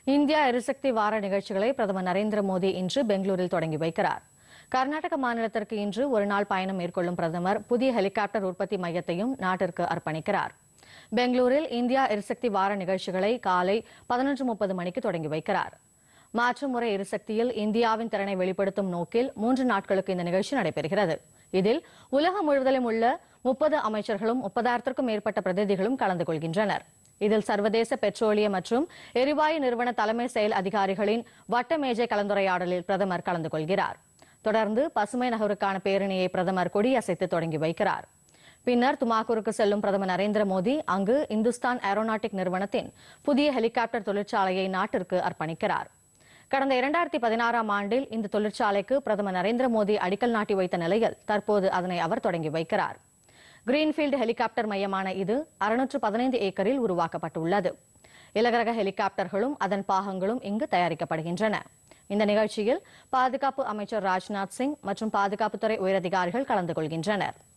India எரிசக்தி வார நிகழ்ச்சிகளை பிரதமர் நரேந்திர மோடி இன்று பெங்களூரில் தொடங்கி வைக்கிறார் கர்நாடக மாநிலத்திற்கு இன்று ஒருநாள் பயணம் மேற்கொள்ளும் பிரதமர் புதிய ஹெலிகாப்டர் உற்பத்தி மையத்தையும் நாட்டிற்கு அர்ப்பணிக்கிறார் பெங்களூரில் இந்தியா எரிசக்தி வார நிகழ்ச்சிகளை காலை பதினொன்று முப்பது மணிக்கு தொடங்கி வைக்கிறார் மாற்று முறை எரிசக்தியில் இந்தியாவின் திறனை வெளிப்படுத்தும் நோக்கில் மூன்று நாட்களுக்கு இந்த நிகழ்ச்சி நடைபெறுகிறது இதில் உலகம் முழுவதிலும் உள்ள முப்பது அமைச்சர்களும் முப்பதாயிரத்திற்கும் மேற்பட்ட பிரதிநிதிகளும் கலந்து கொள்கின்றனர் இதில் சர்வதேச பெட்ரோலிய மற்றும் எரிவாயு நிறுவன தலைமை செயல் அதிகாரிகளின் வட்ட மேஜை கலந்துரையாடலில் பிரதமர் கலந்து கொள்கிறார் தொடர்ந்து பசுமை நகருக்கான பேரணியை பிரதமர் கொடியசைத்து தொடங்கி வைக்கிறார் பின்னர் துமாக்கூருக்கு செல்லும் பிரதமர் நரேந்திர மோடி அங்கு இந்துஸ்தான் ஏரோநாட்டிக் நிறுவனத்தின் புதிய ஹெலிகாப்டர் தொழிற்சாலையை நாட்டிற்கு அர்ப்பணிக்கிறார் கடந்த இரண்டாயிரத்தி பதினாறாம் ஆண்டில் இந்த தொழிற்சாலைக்கு பிரதமர் நரேந்திர மோடி அடிக்கல் நாட்டி வைத்த நிலையில் தற்போது அதனை அவர் தொடங்கி வைக்கிறார் கிரீன்ஃபீல்டு ஹெலிகாப்டர் மையமான இது அறுநூற்று பதினைந்து ஏக்கரில் உருவாக்கப்பட்டுள்ளது இலகுரக ஹெலிகாப்டர்களும் அதன் பாகங்களும் இங்கு தயாரிக்கப்படுகின்றன இந்த நிகழ்ச்சியில் பாதுகாப்பு அமைச்சர் ராஜ்நாத் சிங் மற்றும் பாதுகாப்புத்துறை உயரதிகாரிகள் கலந்து கொள்கின்றனர்